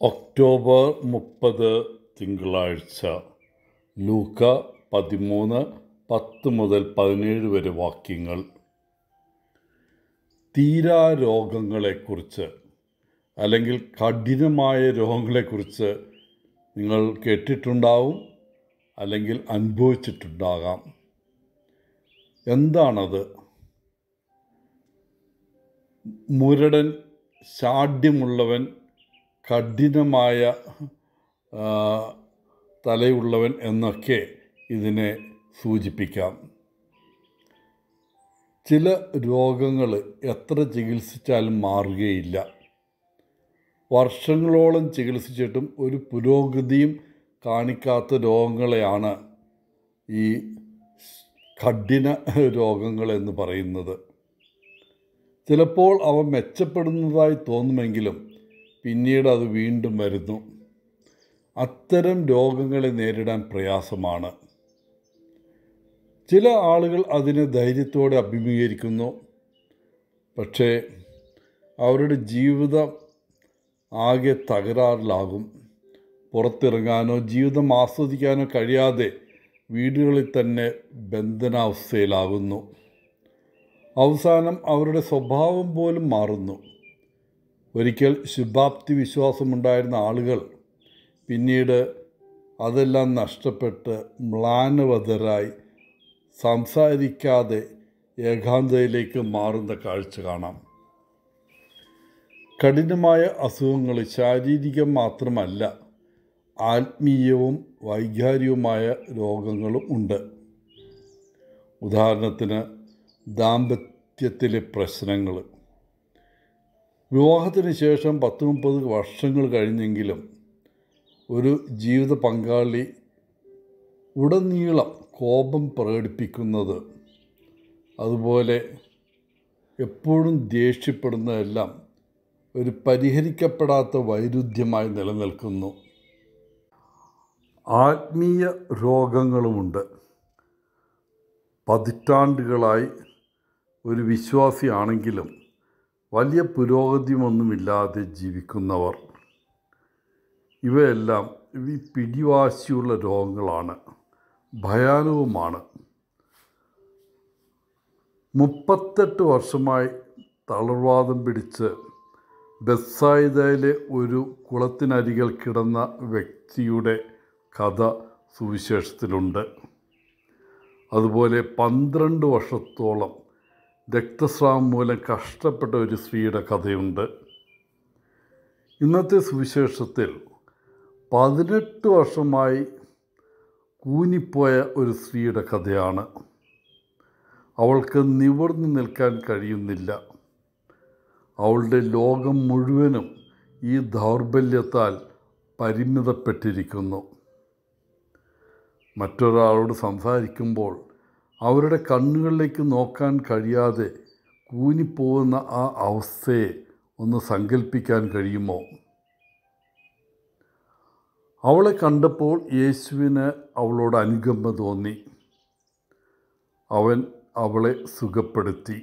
October മുപ്പത് തിങ്കളാഴ്ച ലൂക്ക പതിമൂന്ന് പത്ത് മുതൽ പതിനേഴ് വരെ വാക്യങ്ങൾ തീരാ രോഗങ്ങളെക്കുറിച്ച് അല്ലെങ്കിൽ കഠിനമായ രോഗങ്ങളെക്കുറിച്ച് നിങ്ങൾ കേട്ടിട്ടുണ്ടാവും അല്ലെങ്കിൽ അനുഭവിച്ചിട്ടുണ്ടാകാം എന്താണത് മുരടൻ ശാഠ്യമുള്ളവൻ കഠിനമായ ആ, തലയുള്ളവൻ എന്നൊക്കെ ഇതിനെ സൂചിപ്പിക്കാം ചില രോഗങ്ങൾ എത്ര ചികിത്സിച്ചാലും മാറുകയില്ല വർഷങ്ങളോളം ചികിത്സിച്ചിട്ടും ഒരു പുരോഗതിയും കാണിക്കാത്ത രോഗങ്ങളെയാണ് ഈ കഠിന രോഗങ്ങൾ എന്ന് പറയുന്നത് ചിലപ്പോൾ അവ മെച്ചപ്പെടുന്നതായി തോന്നുമെങ്കിലും പിന്നീട് അത് വീണ്ടും വരുന്നു അത്തരം രോഗങ്ങളെ നേരിടാൻ പ്രയാസമാണ് ചില ആളുകൾ അതിനെ ധൈര്യത്തോടെ അഭിമുഖീകരിക്കുന്നു പക്ഷേ അവരുടെ ജീവിതം ആകെ തകരാറിലാകും പുറത്തിറങ്ങാനോ ജീവിതം ആസ്വദിക്കാനോ കഴിയാതെ വീടുകളിൽ തന്നെ ബന്ധനാവസ്ഥയിലാകുന്നു അവസാനം അവരുടെ സ്വഭാവം പോലും മാറുന്നു ഒരിക്കൽ ശുഭാപ്തി വിശ്വാസമുണ്ടായിരുന്ന ആളുകൾ പിന്നീട് അതെല്ലാം നഷ്ടപ്പെട്ട് മ്ലാനവതരായി സംസാരിക്കാതെ ഏകാന്തതയിലേക്ക് മാറുന്ന കാഴ്ച കാണാം കഠിനമായ അസുഖങ്ങൾ ശാരീരികം മാത്രമല്ല ആത്മീയവും വൈകാരികവുമായ രോഗങ്ങളും ഉണ്ട് ഉദാഹരണത്തിന് ദാമ്പത്യത്തിലെ പ്രശ്നങ്ങൾ വിവാഹത്തിന് ശേഷം പത്ത് മുപ്പത് വർഷങ്ങൾ കഴിഞ്ഞെങ്കിലും ഒരു ജീവിത പങ്കാളി ഉടനീളം കോപം പ്രകടിപ്പിക്കുന്നത് അതുപോലെ എപ്പോഴും ദേഷ്യപ്പെടുന്നതെല്ലാം ഒരു പരിഹരിക്കപ്പെടാത്ത വൈരുദ്ധ്യമായി നിലനിൽക്കുന്നു ആത്മീയ രോഗങ്ങളുമുണ്ട് പതിറ്റാണ്ടുകളായി ഒരു വിശ്വാസിയാണെങ്കിലും വലിയ പുരോഗതിയൊന്നുമില്ലാതെ ജീവിക്കുന്നവർ ഇവയെല്ലാം ഈ പിടിവാശിയുള്ള രോഗങ്ങളാണ് ഭയാനവുമാണ് മുപ്പത്തെട്ട് വർഷമായി തളർവാദം പിടിച്ച് ബെസ്സായിദയിലെ ഒരു കുളത്തിനരികിൽ കിടന്ന വ്യക്തിയുടെ കഥ സുവിശേഷത്തിലുണ്ട് അതുപോലെ പന്ത്രണ്ട് വർഷത്തോളം രക്തസ്രാവം മൂലം കഷ്ടപ്പെട്ട ഒരു സ്ത്രീയുടെ കഥയുണ്ട് ഇന്നത്തെ സുവിശേഷത്തിൽ പതിനെട്ട് വർഷമായി കൂനിപ്പോയ ഒരു സ്ത്രീയുടെ കഥയാണ് അവൾക്ക് നിവർന്നു നിൽക്കാൻ കഴിയുന്നില്ല അവളുടെ ലോകം മുഴുവനും ഈ ദൗർബല്യത്താൽ പരിമിതപ്പെട്ടിരിക്കുന്നു മറ്റൊരാളോട് സംസാരിക്കുമ്പോൾ അവരുടെ കണ്ണുകളിലേക്ക് നോക്കാൻ കഴിയാതെ കൂനിപ്പോകുന്ന ആ അവസ്ഥയെ ഒന്ന് സങ്കല്പിക്കാൻ കഴിയുമോ അവളെ കണ്ടപ്പോൾ യേശുവിന് അവളോട് അനുകമ്പ തോന്നി അവൻ അവളെ സുഖപ്പെടുത്തി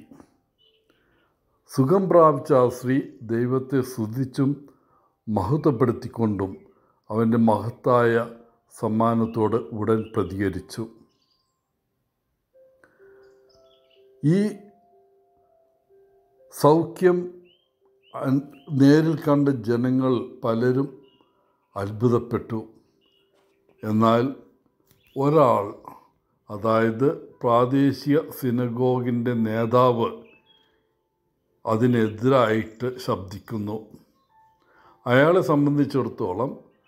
സുഖം പ്രാപിച്ച ആ സ്ത്രീ ദൈവത്തെ സ്തുതിച്ചും മഹത്വപ്പെടുത്തിക്കൊണ്ടും അവൻ്റെ മഹത്തായ സമ്മാനത്തോട് ഉടൻ പ്രതികരിച്ചു ഈ സൗഖ്യം അൻ- നേരിൽ കണ്ട ജനങ്ങൾ പലരും അത്ഭുതപ്പെട്ടു എന്നാൽ ഒരാൾ അതായത് പ്രാദേശിക സിനഗോഗിൻ്റെ നേതാവ് അതിനെതിരായിട്ട് ശബ്ദിക്കുന്നു അയാളെ സംബന്ധിച്ചിടത്തോളം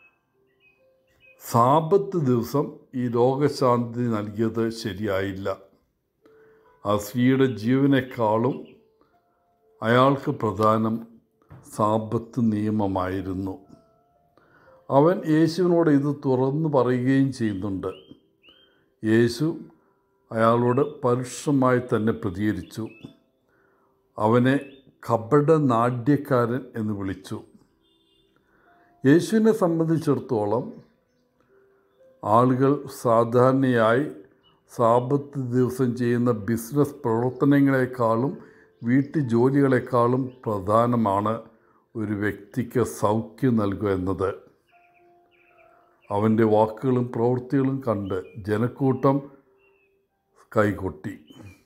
സാപത്ത് ദിവസം ഈ രോഗശാന്തി നൽകിയത് ശരിയായില്ല ആ സ്ത്രീയുടെ ജീവനേക്കാളും അയാൾക്ക് പ്രധാനം സാപത്ത് നിയമമായിരുന്നു അവൻ യേശുവിനോട് ഇത് തുറന്നു പറയുകയും ചെയ്യുന്നുണ്ട് യേശു അയാളോട് പരുഷമായി തന്നെ പ്രതികരിച്ചു അവനെ കപട നാട്യക്കാരൻ എന്ന് വിളിച്ചു യേശുവിനെ സംബന്ധിച്ചിടത്തോളം ആളുകൾ സാധാരണയായി സാപത്ത് ദിവസം ചെയ്യുന്ന ബിസിനസ് പ്രവർത്തനങ്ങളെക്കാളും വീട്ടു ജോലികളെക്കാളും പ്രധാനമാണ് ഒരു വ്യക്തിക്ക് സൗഖ്യം നൽകുക എന്നത് അവൻ്റെ വാക്കുകളും പ്രവൃത്തികളും കണ്ട് ജനക്കൂട്ടം കൈകൊട്ടി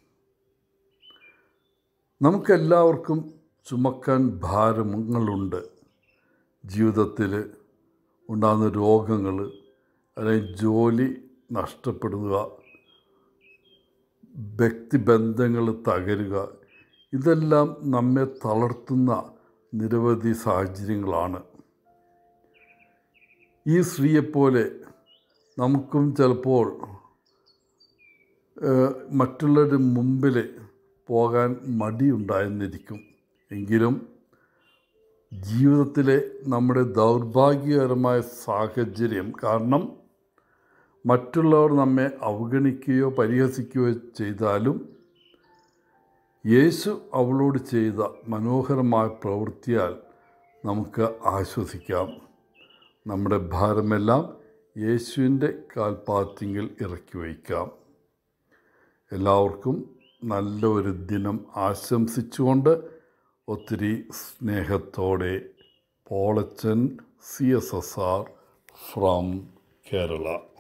നമുക്കെല്ലാവർക്കും ചുമക്കാൻ ഭാരങ്ങളുണ്ട് ജീവിതത്തിൽ ഉണ്ടാകുന്ന രോഗങ്ങൾ അല്ലെങ്കിൽ ജോലി നഷ്ടപ്പെടുക വ്യക്തിബന്ധങ്ങൾ തകരുക ഇതെല്ലാം നമ്മെ തളർത്തുന്ന നിരവധി സാഹചര്യങ്ങളാണ് ഈ സ്ത്രീയെപ്പോലെ നമുക്കും ചിലപ്പോൾ ഏഹ്, മറ്റുള്ളവരുടെ മുമ്പിൽ പോകാൻ മടിയുണ്ടായെന്നിരിക്കും എങ്കിലും ജീവിതത്തിലെ നമ്മുടെ ദൗർഭാഗ്യകരമായ സാഹചര്യം കാരണം മറ്റുള്ളവർ നമ്മെ അവഗണിക്കുകയോ പരിഹസിക്കുകയോ ചെയ്താലും യേശു അവളോട് ചെയ്ത മനോഹരമായ പ്രവൃത്തിയാൽ നമുക്ക് ആശ്വസിക്കാം നമ്മുടെ ഭാരമെല്ലാം യേശുവിൻ്റെ കാൽപ്പാത്തിങ്കിൽ ഇറക്കി വയ്ക്കാം എല്ലാവർക്കും നല്ല ഒരു ദിനം ആശംസിച്ചുകൊണ്ട് ഒത്തിരി സ്നേഹത്തോടെ Polachan C S S R from Kerala